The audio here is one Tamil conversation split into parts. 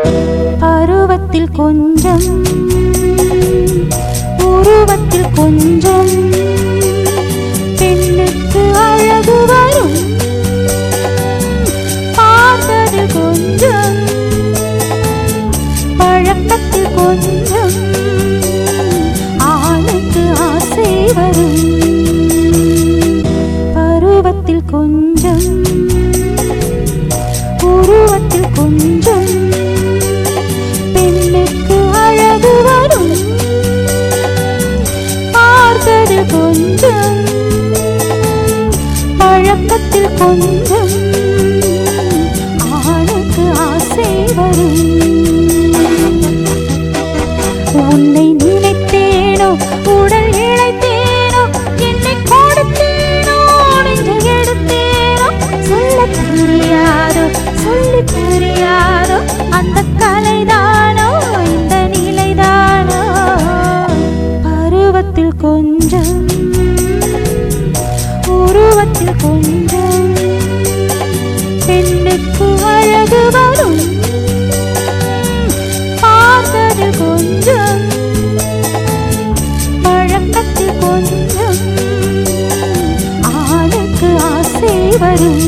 பருவத்தில் கொஞ்சம் உருவத்தில் கொஞ்சம் பெண்ணுக்கு அழகு வரும் பார்த்தது கொஞ்சம் பழக்கத்தில் கொஞ்சம் ஆணுக்கு ஆசை வரும் பருவத்தில் கொஞ்சம் உருவத்தில் கொஞ்சம் பெண்ணுக்கு அழகு வரும் பார்த்தது கொஞ்சம் பழக்கத்தில் கொஞ்சம் ஆணுக்கு ஆசை வரும் உன்னை நினைத்தேனோ உடல் இழைத்தேனோ என்னை கொடுத்தேனோ நெஞ்சில் எடுத்தேனோ சொல்ல தெரியாதோ சொல்லி தெரியாதோ அந்த கலைதானோ இந்த நிலைதானோ பருவத்தில் கொஞ்சம் உருவத்தில் கொஞ்சம் பெண்ணுக்கு அழகு வரும் பார்த்ததில் கொஞ்சம் பழக்கத்தில் கொஞ்சம் ஆணுக்கு ஆசை வரும்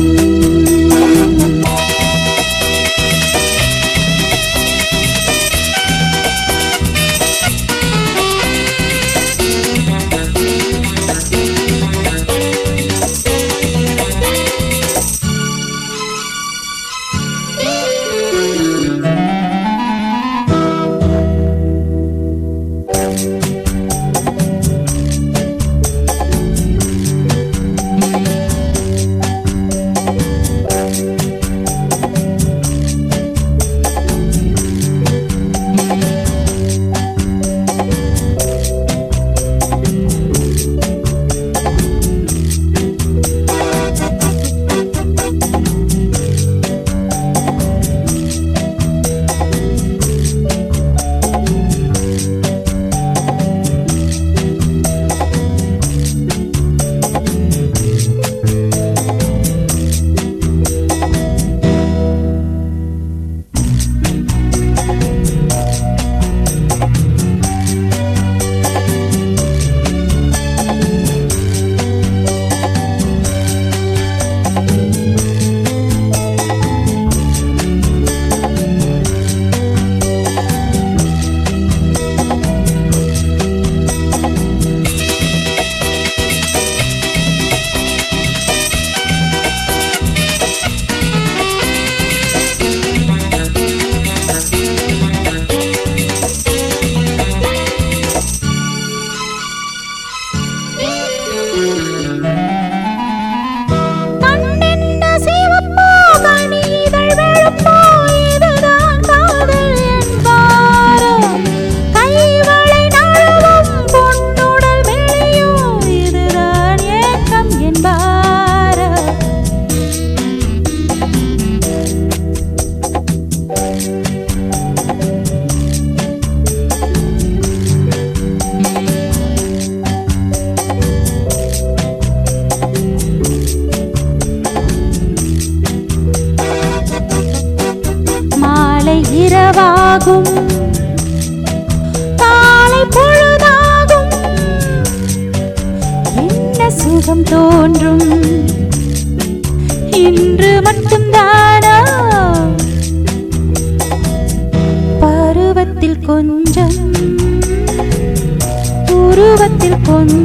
கண்ணென்ன சிவப்போ, கனி இதழ் வெளுப்போ, இதுதான் காதல் என்பாரோ? கைவளை நழுவும் பொன்னுடல் மெலியும், இதுதான் ஏக்கம் என்பாரோ? மாலை இரவாகும் காலை பொழுதாகும் என்ன சுகம் தோன்றும் இன்று மட்டும்தானா பருவத்தில் கொஞ்சம் உருவத்தில் கொஞ்சம்